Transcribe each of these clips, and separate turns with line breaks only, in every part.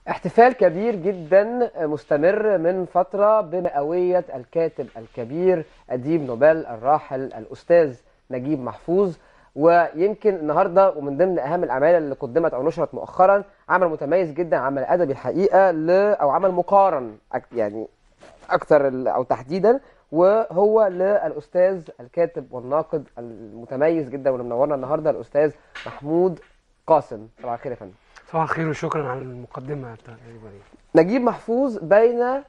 احتفال كبير جدا مستمر من فترة بمئوية الكاتب الكبير أديب نوبل الراحل الأستاذ نجيب محفوظ ويمكن النهارده ومن ضمن اهم الاعمال اللي قدمت او نشرت مؤخرا عمل متميز جدا عمل ادبي الحقيقه ل او عمل مقارن أك- يعني اكثر ال- او تحديدا وهو للاستاذ الكاتب والناقد المتميز جدا واللي منورنا النهارده الاستاذ محمود قاسم صباح الخير يا فندم
صباح الخير وشكرا على المقدمة بتاعت دي
نجيب محفوظ بين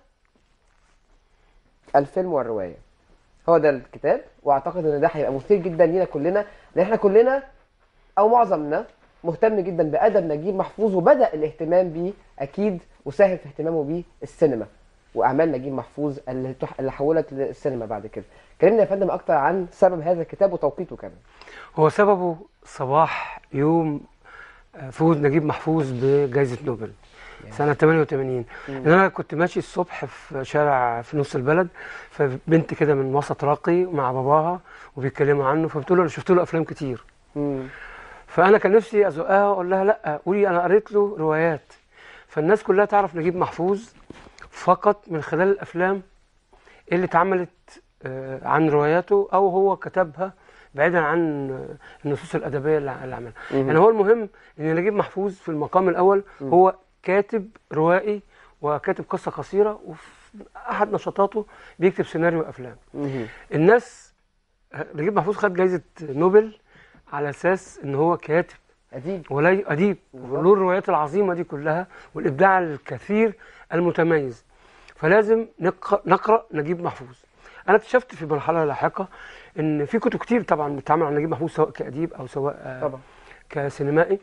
الفيلم والروايه هو ده الكتاب واعتقد ان ده هيبقى مثير جدا لينا كلنا لان احنا كلنا او معظمنا مهتم جدا بادب نجيب محفوظ وبدا الاهتمام بيه اكيد وساهم في اهتمامه بيه السينما واعمال نجيب محفوظ اللي تح... اللي حولت للسينما بعد كده كلمنا يا فندم اكتر عن سبب هذا الكتاب وتوقيته كمان
هو سببه صباح يوم آه، فوز نجيب محفوظ بجائزة نوبل سنة 88 ان انا كنت ماشي الصبح في شارع في نص البلد فبنت كده من وسط راقي مع باباها وبيتكلموا عنه فبتقول له انا شفت له افلام كتير
مم.
فانا كان نفسي ازقها واقول لها لا قولي انا قريت له روايات فالناس كلها تعرف نجيب محفوظ فقط من خلال الافلام اللي اتعملت آه، عن رواياته او هو كتبها بعيدا عن آه، النصوص الادبيه اللي اللي عملها يعني هو المهم ان نجيب محفوظ في المقام الاول هو كاتب روائي وكاتب قصه قصيره وفي احد نشاطاته بيكتب سيناريو افلام
مم.
الناس نجيب محفوظ خد جائزه نوبل على اساس ان هو كاتب
اديب
ولا اديب
بالظبط.
وله الروايات العظيمه دي كلها والابداع الكثير المتميز فلازم نقرا, نقرأ نجيب محفوظ انا اكتشفت في مرحله لاحقه ان في كتب كتير طبعا بتتعمل عن نجيب محفوظ سواء كاديب او سواء آه،
طبعا
كسينمائي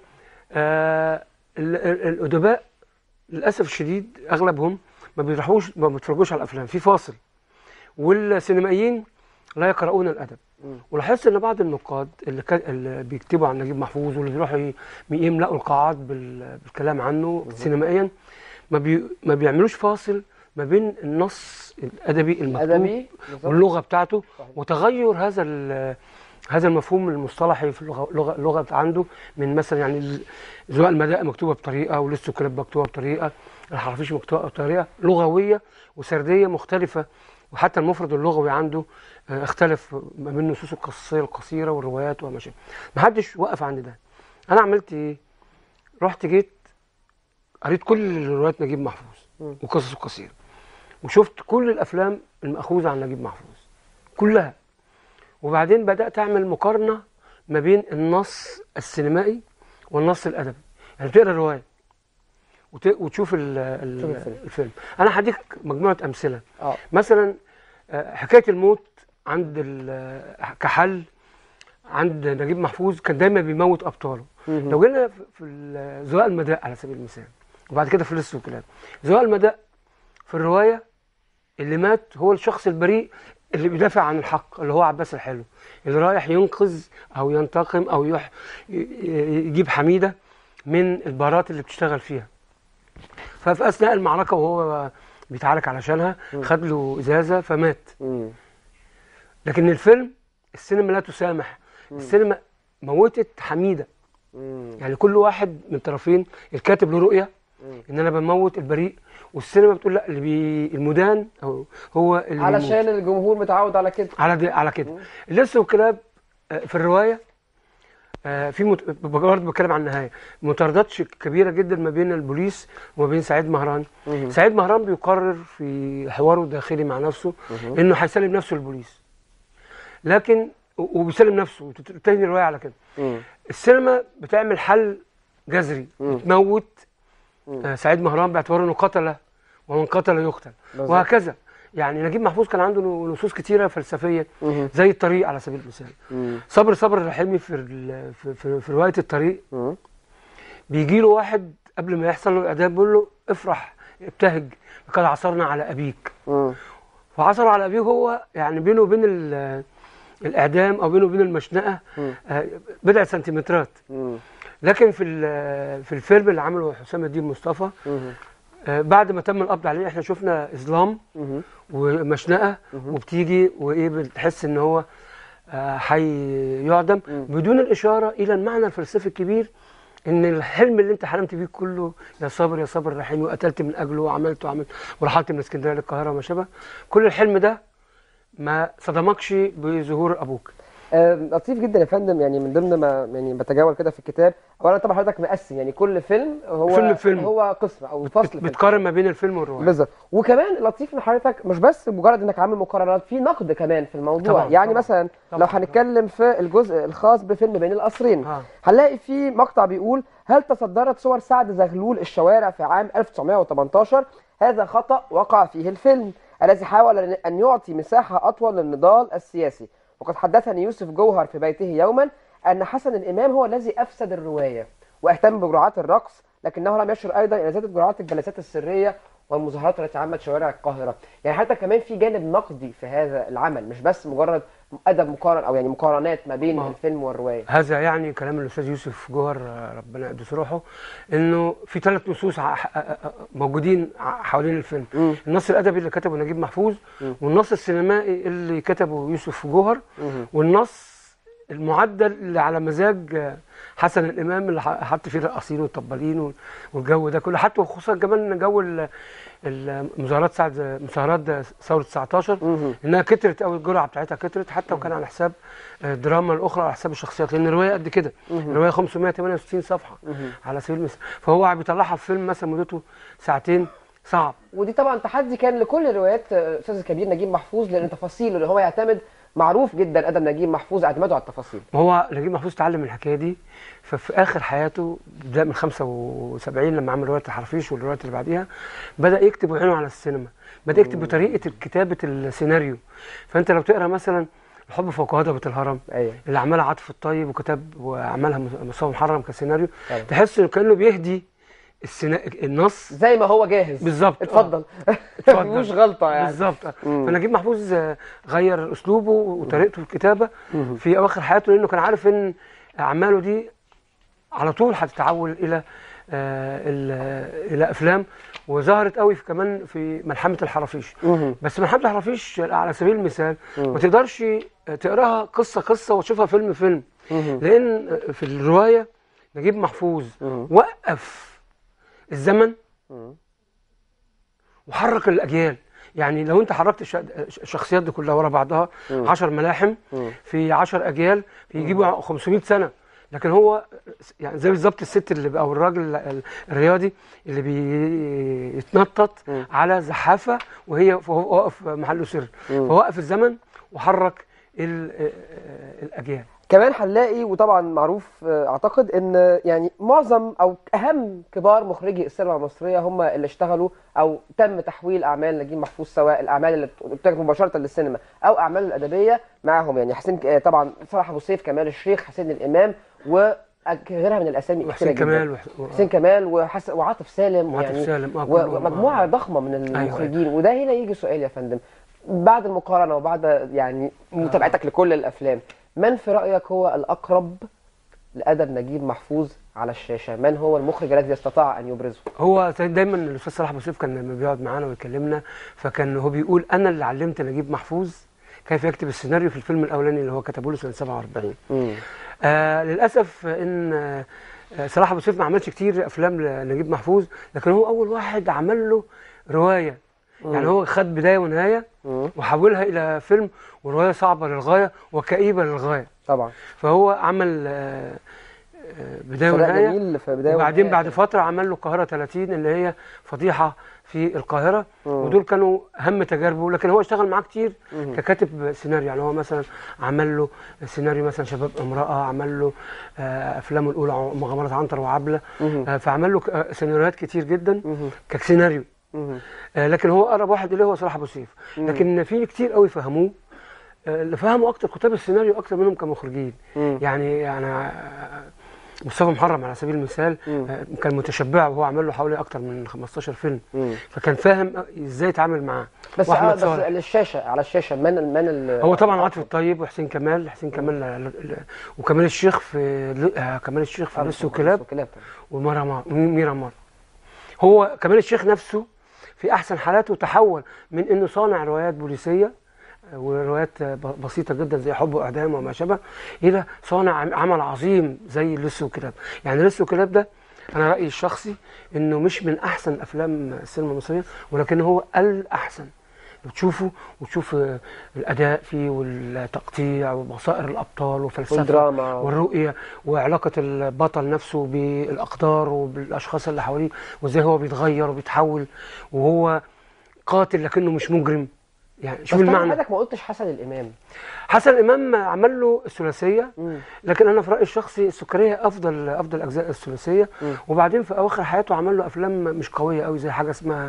آه ال- ال- الادباء للاسف الشديد اغلبهم ما بيروحوش ما بيتفرجوش على الافلام في فاصل والسينمائيين لا يقرؤون الادب
مم.
ولاحظت ان بعض النقاد اللي, كان اللي بيكتبوا عن نجيب محفوظ واللي بيروحوا ي- يملأوا القاعات بال- بالكلام عنه سينمائيا ما, بي ما بيعملوش فاصل ما بين النص الادبي المكتوب
ادبي بالظبط.
واللغه بتاعته
صحيح.
وتغير هذا ال- هذا المفهوم المصطلحي في اللغه اللغه, اللغة عنده من مثلا يعني ال- زواء المداء مكتوبه بطريقه ولسه كلاب مكتوبه بطريقه الحرافيش مكتوبه بطريقه لغويه وسرديه مختلفه وحتى المفرد اللغوي عنده آه، اختلف ما بين النصوص القصصيه القصيره والروايات وما شابه ما حدش وقف عند ده انا عملت ايه رحت جيت قريت كل روايات نجيب محفوظ
مم.
وقصصه القصيره وشفت كل الافلام المأخوذه عن نجيب محفوظ كلها وبعدين بدأت أعمل مقارنة ما بين النص السينمائي والنص الأدبي يعني بتقرا رواية وت- وتشوف ال ال
تشوف الفيلم.
الفيلم أنا هديك مجموعة أمثلة
اه
مثلا آه، حكاية الموت عند ال- كحل عند نجيب محفوظ كان دايما بيموت أبطاله
مم.
لو جينا في- في ال- زواء المداء على سبيل المثال وبعد كده في لص وكلاب زواء المداء في الرواية اللي مات هو الشخص البريء اللي بيدافع عن الحق اللي هو عباس الحلو اللي رايح ينقذ او ينتقم او يح ي- ي- يجيب حميده من البارات اللي بتشتغل فيها ففي اثناء المعركه وهو بيتعارك علشانها خد له ازازه فمات
مم.
لكن الفيلم السينما لا تسامح السينما موتت حميده
مم.
يعني كل واحد من طرفين الكاتب له رؤيه
مم.
ان انا بموت البريء والسينما بتقول لا اللي بي المدان أو هو اللي بيموت.
علشان الجمهور متعود على كده
على دي على كده لسه وكلاب آه، في الروايه آه، في مت... برضه بتكلم عن النهايه مطاردات ش- كبيره جدا ما بين البوليس وما بين سعيد مهران
مم.
سعيد مهران بيقرر في حواره الداخلي مع نفسه
مهم.
انه هيسلم نفسه للبوليس لكن و- وبيسلم نفسه وتنتهي الروايه على كده
مم.
السينما بتعمل حل جذري
مم.
بتموت
مم.
آه، سعيد مهران باعتباره انه قتل ومن قتل يقتل
بالظبط.
وهكذا يعني نجيب محفوظ كان عنده نصوص كتيره فلسفيه
مهم.
زي الطريق على سبيل المثال
مم.
صبر صبر الرحيمي في ال- في, في, في روايه الطريق
مم.
بيجي له واحد قبل ما يحصل له الاعدام بيقول له افرح ابتهج لقد عثرنا على ابيك
مم.
فعثر على ابيه هو يعني بينه وبين ال- الاعدام او بينه وبين المشنقه
مم.
آه، بضع سنتيمترات
مم.
لكن في ال- في الفيلم اللي عمله حسام الدين مصطفى
مم.
آه، بعد ما تم القبض عليه احنا شفنا اظلام
مم.
ومشنقه وبتيجي وايه بتحس ان هو آه، هيعدم
مم.
بدون الاشاره الى المعنى الفلسفي الكبير ان الحلم اللي انت حلمت بيه كله يا صابر يا صابر رحيم وقتلت من اجله وعملت وعملت ورحلت من اسكندريه للقاهره وما شابه كل الحلم ده ما صدمكش بظهور ابوك
آه، لطيف جدا يا فندم يعني من ضمن ما يعني بتجول كده في الكتاب اولا طبعا حضرتك مقسم يعني كل فيلم هو
فيلم بفيلم.
هو قسم او فصل فيلم.
بتقارن ما بين الفيلم والروايه
بالظبط وكمان لطيف ان حضرتك مش بس مجرد انك عامل مقارنات في نقد كمان في الموضوع
طبعاً،
يعني
طبعاً،
مثلا
طبعاً.
لو هنتكلم في الجزء الخاص بفيلم بين القصرين
آه.
هنلاقي في مقطع بيقول هل تصدرت صور سعد زغلول الشوارع في عام 1918 هذا خطأ وقع فيه الفيلم الذي حاول أن يعطي مساحة أطول للنضال السياسي وقد حدثني يوسف جوهر في بيته يوما أن حسن الإمام هو الذي أفسد الرواية واهتم بجرعات الرقص لكنه لم يشر أيضا إلى زيادة جرعات الجلسات السرية والمظاهرات التي عمت شوارع القاهرة يعني حتى كمان في جانب نقدي في هذا العمل مش بس مجرد أدب مقارن أو يعني مقارنات ما بين
آه.
الفيلم والرواية
هذا يعني كلام الاستاذ يوسف جوهر آه، ربنا يقدس روحه انه في ثلاث نصوص ع- ح- آه، آه، موجودين ع- حوالين الفيلم
مم.
النص الادبي اللي كتبه نجيب محفوظ والنص السينمائي اللي كتبه يوسف جوهر
مم.
والنص المعدل اللي على مزاج آه، حسن الامام اللي ح- حط فيه الرقاصين والطبالين وال- والجو ده كله حتى وخصوصا كمان جو ال- المظاهرات ساعه مظاهرات ثوره 19
مم.
انها كترت قوي الجرعه بتاعتها كترت حتى وكان على حساب آه، الدراما الاخرى على حساب الشخصيات لان الروايه قد كده الروايه 568 صفحه على سبيل المثال فهو بيطلعها في فيلم مثلا مدته ساعتين صعب
ودي طبعا تحدي كان لكل روايات آه، الاستاذ الكبير نجيب محفوظ لان تفاصيله اللي هو يعتمد معروف جدا ادب نجيب محفوظ اعتماده على التفاصيل
وهو نجيب محفوظ اتعلم من الحكايه دي ففي اخر حياته بدأ من 75 لما عمل روايه الحرفيش والروايات اللي بعديها بدا يكتب وعينه على السينما بدا يكتب بطريقه كتابه السيناريو فانت لو تقرا مثلا الحب فوق هضبه الهرم
ايوه
اللي عملها عاطف الطيب وكتب وعملها مصطفى محرم كسيناريو
طبعا.
تحس انه كانه بيهدي السنا... النص
زي ما هو جاهز
بالظبط آه.
اتفضل
اتفضل.
مش غلطه يعني
بالظبط
مم.
فنجيب محفوظ آه، غير اسلوبه وطريقته في الكتابه في اواخر حياته لانه كان عارف ان اعماله دي على طول هتتحول الى آه، ال- الى افلام وظهرت قوي في كمان في ملحمه الحرافيش
مهم.
بس ملحمه الحرافيش على سبيل المثال ما تقدرش تقراها قصه قصه وتشوفها فيلم فيلم
مهم.
لان في الروايه نجيب محفوظ
مم.
وقف الزمن
مم.
وحرك الاجيال يعني لو انت حركت الش- الشخصيات دي كلها ورا بعضها 10 ملاحم
مم.
في 10 اجيال بيجيبوا 500 سنه لكن هو يعني زي بالظبط الست اللي او الراجل ال- الرياضي اللي بيتنطط
مم.
على زحافه وهي وهو واقف محله سر
مم.
فوقف الزمن وحرك ال- الاجيال
كمان هنلاقي وطبعا معروف آه، اعتقد ان يعني معظم او اهم كبار مخرجي السينما المصريه هم اللي اشتغلوا او تم تحويل اعمال نجيب محفوظ سواء الاعمال اللي بتتجه مباشره للسينما او اعماله الادبيه معاهم يعني حسين آه، طبعا صلاح ابو سيف كمال الشيخ حسين الامام وغيرها من الاسامي كتيرة
وحسين
جداً.
كمال وح-
حسين كمال وحس... وعاطف سالم
وعاطف
يعني
سالم، آه،
و-
كلهم،
ومجموعه
آه.
ضخمه من
أيوة.
المخرجين وده هنا يجي سؤال يا فندم بعد المقارنه وبعد يعني متابعتك لكل الافلام من في رايك هو الاقرب لادب نجيب محفوظ على الشاشه من هو المخرج الذي استطاع ان يبرزه
هو دايما الاستاذ صلاح ابو سيف كان لما بيقعد معانا ويكلمنا فكان هو بيقول انا اللي علمت نجيب محفوظ كيف يكتب السيناريو في الفيلم الاولاني اللي هو كتبه له سنه 47 آه للاسف ان آه صلاح ابو سيف ما عملش كتير افلام لنجيب محفوظ لكن هو اول واحد عمل له روايه يعني هو خد بدايه ونهايه
مم.
وحولها الى فيلم وروايه صعبه للغايه وكئيبه للغايه
طبعا
فهو عمل آه آه بدايه
ثناء
ونهايه
جميل في بدايه
وبعدين
ونهاية.
بعد فتره عمل له القاهره 30 اللي هي فضيحه في القاهره
مم.
ودول كانوا اهم تجاربه لكن هو اشتغل معاه كتير
مم.
ككاتب سيناريو يعني هو مثلا عمل له سيناريو مثلا شباب امراه عمل له آه، افلامه الاولى مغامرات عنتر وعبله
مم.
آه، فعمل له ك- آه، سيناريوهات كتير جدا
مم.
كسيناريو
مم.
آه، لكن هو اقرب واحد اليه هو صلاح ابو سيف لكن في كتير قوي فهموه آه، اللي فهموا اكتر كتاب السيناريو اكتر منهم كمخرجين
مم.
يعني انا مصطفى محرم على سبيل المثال
مم.
آه، كان متشبع وهو عمل له حوالي اكتر من 15 فيلم
مم.
فكان فاهم ازاي يتعامل معاه
بس
وأحمد
آه بس
صالح.
للشاشه على الشاشه من ال- من ال-
هو طبعا عاطف الطيب وحسين كمال حسين كمال ل- ل- وكمال الشيخ في ل- آه، كمال الشيخ في لص وكلاب
وكلاب طبعاً.
وميرا مار ميرا مار هو كمال الشيخ نفسه في احسن حالاته تحول من انه صانع روايات بوليسيه وروايات ب- بسيطه جدا زي حب واعدام وما شابه الى صانع عم- عمل عظيم زي لص وكلاب يعني لص وكلاب ده انا رايي الشخصي انه مش من احسن افلام السينما المصريه ولكن هو الاحسن بتشوفه وتشوف آه، الاداء فيه والتقطيع ومصائر الابطال وفلسفه
والدراما.
والرؤيه وعلاقه البطل نفسه بالاقدار وبالاشخاص اللي حواليه وازاي هو بيتغير وبيتحول وهو قاتل لكنه مش مجرم يعني شوف
بس طبعاً
المعنى
حضرتك ما قلتش حسن الامام
حسن الامام عمل له الثلاثيه
مم.
لكن انا في رايي الشخصي السكريه افضل افضل اجزاء الثلاثيه
مم.
وبعدين في اواخر حياته عمل له افلام مش قويه قوي زي حاجه اسمها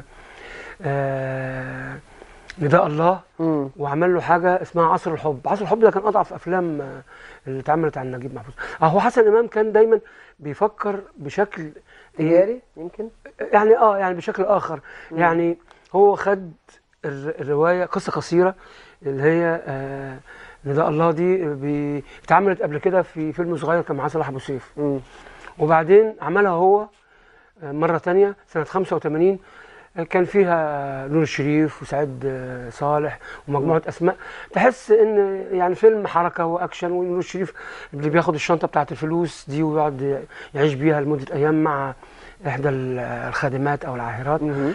آه نداء الله
مم.
وعمل له حاجه اسمها عصر الحب عصر الحب ده كان اضعف افلام آه، اللي اتعملت عن نجيب محفوظ اهو حسن الامام كان دايما بيفكر بشكل
تجاري يمكن
يعني اه يعني بشكل اخر يعني هو خد الر- الروايه قصه قصيره اللي هي آه نداء الله دي بي- اتعملت قبل كده في فيلم صغير كان معاه صلاح ابو سيف
مم.
وبعدين عملها هو آه، مرة تانية سنة 85 آه، كان فيها نور الشريف وسعيد آه، صالح ومجموعة أسماء تحس إن يعني فيلم حركة وأكشن ونور الشريف اللي بياخد الشنطة بتاعت الفلوس دي ويقعد يعيش بيها لمدة أيام مع إحدى ال- الخادمات أو العاهرات
مهم.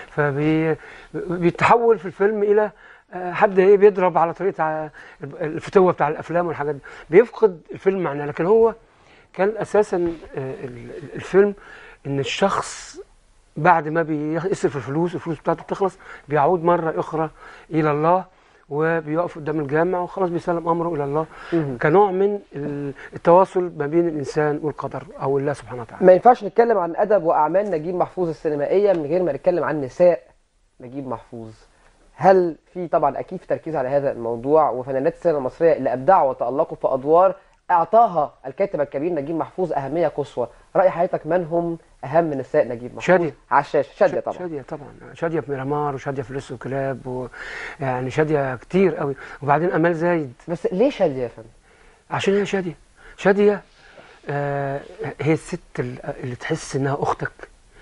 فبيتحول في الفيلم إلى آه، حد ايه بيضرب على طريقه ع- الفتوه بتاع الافلام والحاجات دي بيفقد الفيلم معناه لكن هو كان اساسا آه، ال- ال- الفيلم ان الشخص بعد ما بيصرف الفلوس الفلوس بتاعته بتخلص بيعود مره اخرى الى الله وبيقف قدام الجامع وخلاص بيسلم امره الى الله
مهم.
كنوع من ال- التواصل ما بين الانسان والقدر او الله سبحانه وتعالى
ما ينفعش نتكلم عن ادب واعمال نجيب محفوظ السينمائيه من غير ما نتكلم عن نساء نجيب محفوظ هل في طبعا اكيد في تركيز على هذا الموضوع وفنانات السينما المصريه اللي ابدعوا وتالقوا في ادوار اعطاها الكاتب الكبير نجيب محفوظ اهميه قصوى راي حضرتك من هم اهم نساء نجيب محفوظ
شادية.
على الشاشه شاديه طبعا
شادية طبعا شادية في ميرامار وشادية في لص وكلاب و... يعني شادية كتير قوي وبعدين امال زايد
بس ليه شاديه يا فندم
عشان هي شادية شادية آه هي الست ال- اللي تحس انها اختك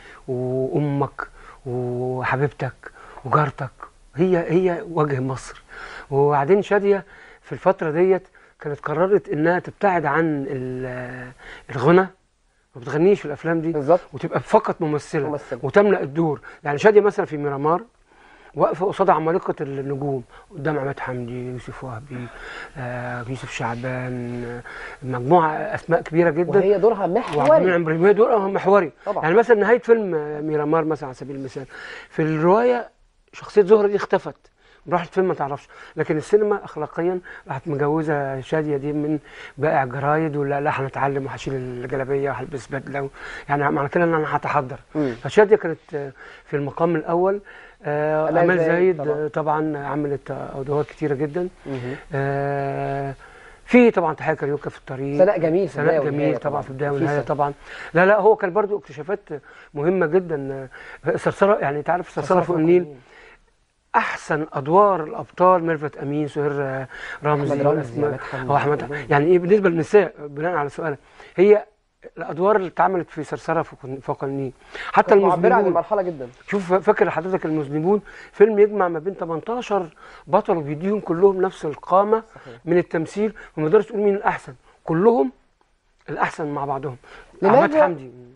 وامك وحبيبتك وجارتك هي هي وجه مصر وبعدين شادية في الفترة ديت كانت قررت انها تبتعد عن ال- الغنى ما بتغنيش في الافلام دي
بالظبط
وتبقى فقط ممثلة
ممثلة.
وتملأ الدور يعني شادية مثلا في ميرامار واقفة قصاد عمالقة النجوم قدام عماد حمدي يوسف وهبي آه، يوسف شعبان آه، مجموعة أسماء كبيرة جدا
وهي دورها
وعبد
محوري
المنعم ابراهيم هي دورها محوري
طبعا.
يعني مثلا نهاية فيلم آه، ميرامار مثلا على سبيل المثال في الرواية شخصية زهرة دي اختفت راحت فين ما تعرفش لكن السينما اخلاقيا راحت مجوزه شاديه دي من بائع جرايد ولا لا هنتعلم وهشيل الجلابيه وهلبس بدله يعني معنى كده ان انا هتحضر
مم.
فشاديه كانت آه، في المقام الاول آه،
أمال
امال
زايد
زايد
طبعاً.
آه، طبعا عملت آه، ادوار كتيره جدا
مهم.
آه، في طبعا تحيه كاريوكا في الطريق
سناء جميل في البداية
سناء
والنهاية
جميل طبعا
طبعاً.
في البدايه
نفيسة.
والنهايه طبعا لا لا هو كان برضو اكتشافات مهمه جدا آه، صرصره يعني انت عارف صرصره فوق النيل احسن ادوار الابطال ميرفت امين سهير آه، رمزي
أحمد رمزي،
وأسماء-
عماد حمدي.
هو احمد يعني ايه بالنسبه للنساء بناء على سؤالك هي الادوار اللي اتعملت في صرصره فوق فوق النيل حتى
كانت معبره عن
المذنبون
المرحله جدا
شوف فاكر حضرتك المذنبون فيلم يجمع ما بين 18 بطل وبيديهم كلهم نفس القامه
صحيح.
من التمثيل وما تقدرش تقول مين الاحسن كلهم الاحسن مع بعضهم
لماذا-
احمد حمدي